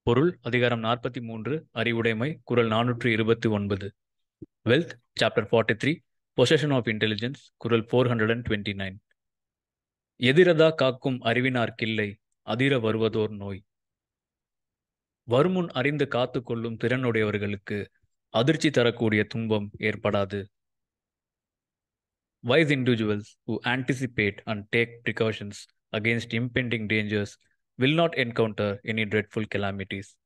பொருள் அதிகாரம் நாற்பத்தி மூன்று அறிவுடைமை குரல் நானூற்று இருபத்தி ஒன்பது wealth chapter forty three possession of intelligence குரல் four hundred and twenty nine எதிரதா காக்கும் அறிவினார்க்கில்லை அதிர வருவதோர் நோய் வருமுன் அறிந்து காத்து கொள்ளும் திறனுடையவர்களுக்கு அதிர்ச்சி தரக்கூடிய துன்பம் ஏற்படாது Wise individuals who anticipate and take precautions against impending dangers will not encounter any dreadful calamities.